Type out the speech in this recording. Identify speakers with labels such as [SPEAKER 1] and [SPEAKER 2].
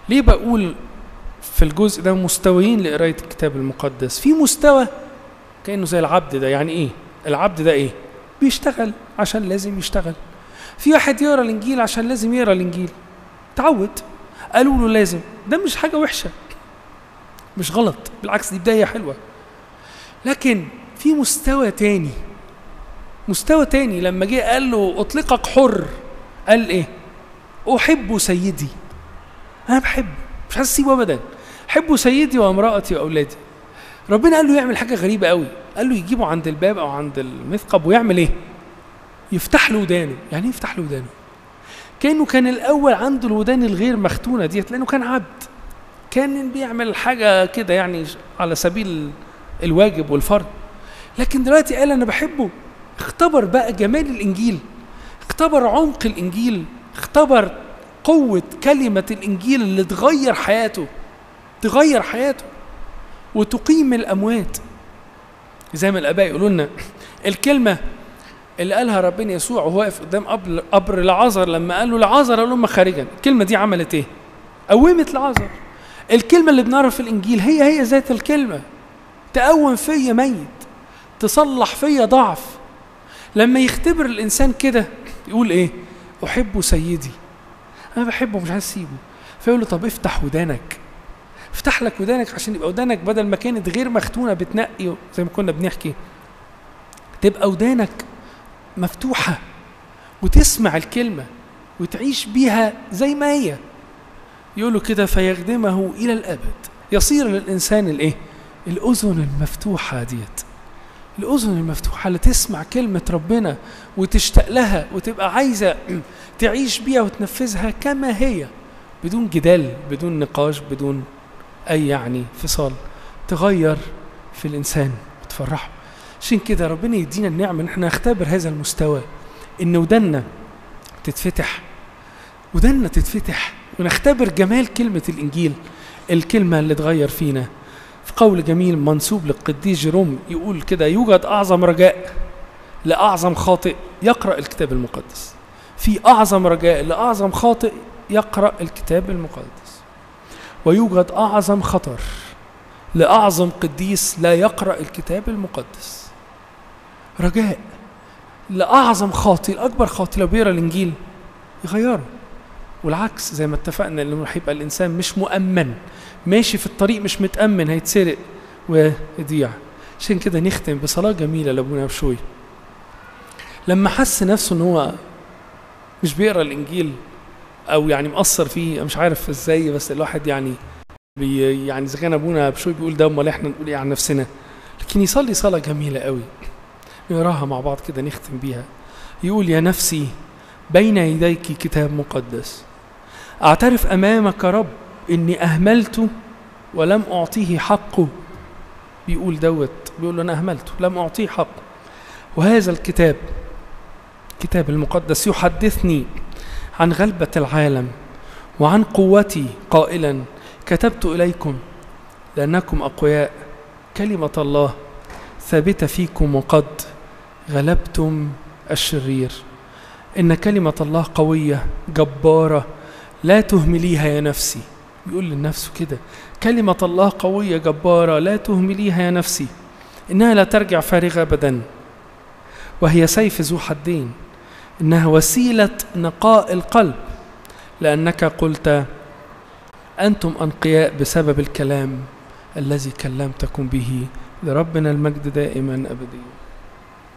[SPEAKER 1] ليه بقول في الجزء ده مستويين لقراية الكتاب المقدس في مستوى كأنه زي العبد ده يعني ايه العبد ده ايه بيشتغل عشان لازم يشتغل في واحد يقرا الانجيل عشان لازم يقرا الانجيل تعود قالوا له لازم ده مش حاجه وحشه مش غلط بالعكس دي بدايه حلوه لكن في مستوى تاني مستوى تاني لما جه قال له اطلقك حر قال ايه احب سيدي انا بحب مش عايز اسيبه ابدا احب سيدي وامراتي واولادي ربنا قال له يعمل حاجه غريبه قوي قال له يجيبه عند الباب او عند المثقب ويعمل ايه يفتح له ودانه يعني ايه يفتح له ودانه كانه كان الاول عنده الودان الغير مختونه ديت لانه كان عبد كان بيعمل حاجه كده يعني على سبيل الواجب والفرض لكن دلوقتي قال انا بحبه اختبر بقى جمال الانجيل اختبر عمق الانجيل اختبر قوه كلمه الانجيل اللي تغير حياته تغير حياته وتقيم الاموات زي ما الاباء يقولوا لنا الكلمه اللي قالها ربنا يسوع وهو واقف قدام قبر قبر لعازر لما قال له لعازر قال لهم خارجا الكلمه دي عملت ايه قومت لعازر الكلمه اللي بنعرف في الانجيل هي هي ذات الكلمه تقوم فيا ميت تصلح فيا ضعف لما يختبر الانسان كده يقول ايه احب سيدي انا بحبه مش عايز اسيبه فيقول له طب افتح ودانك افتح لك ودانك عشان يبقى ودانك بدل ما كانت غير مختونه بتنقي زي ما كنا بنحكي تبقى ودانك مفتوحه وتسمع الكلمه وتعيش بيها زي ما هي يقولوا كده فيخدمه الى الابد يصير للانسان الايه الاذن المفتوحه ديت الاذن المفتوحه اللي تسمع كلمه ربنا وتشتاق لها وتبقى عايزه تعيش بيها وتنفذها كما هي بدون جدال بدون نقاش بدون اي يعني فصال تغير في الانسان وتفرحه عشان كده ربنا يدينا النعمه ان احنا نختبر هذا المستوى ان ودنا تتفتح ودنا تتفتح ونختبر جمال كلمه الانجيل الكلمه اللي تغير فينا في قول جميل منسوب للقديس جيروم يقول كده يوجد اعظم رجاء لاعظم خاطئ يقرا الكتاب المقدس في اعظم رجاء لاعظم خاطئ يقرا الكتاب المقدس ويوجد اعظم خطر لاعظم قديس لا يقرا الكتاب المقدس رجاء لاعظم خاطئ الاكبر خاطئ لو بيقرا الانجيل يغيره والعكس زي ما اتفقنا انه هيبقى الانسان مش مؤمن ماشي في الطريق مش متامن هيتسرق ويضيع عشان كده نختم بصلاه جميله لابونا بشوي لما حس نفسه ان هو مش بيقرا الانجيل او يعني مقصر فيه مش عارف ازاي بس الواحد يعني بي يعني اذا كان ابونا بشوي بيقول ده امال احنا نقول ايه عن نفسنا لكن يصلي صلاه جميله قوي نقراها مع بعض كده نختم بيها يقول يا نفسي بين يديك كتاب مقدس اعترف امامك رب اني اهملته ولم اعطيه حقه بيقول دوت بيقول له انا اهملته لم اعطيه حقه وهذا الكتاب الكتاب المقدس يحدثني عن غلبة العالم وعن قوتي قائلا كتبت إليكم لأنكم أقوياء كلمة الله ثابتة فيكم وقد غلبتم الشرير إن كلمة الله قوية جبارة لا تهمليها يا نفسي بيقول لنفسه كده كلمة الله قوية جبارة لا تهمليها يا نفسي إنها لا ترجع فارغة أبدا وهي سيف ذو حدين إنها وسيلة نقاء القلب لأنك قلت أنتم أنقياء بسبب الكلام الذي كلمتكم به لربنا المجد دائما أبديا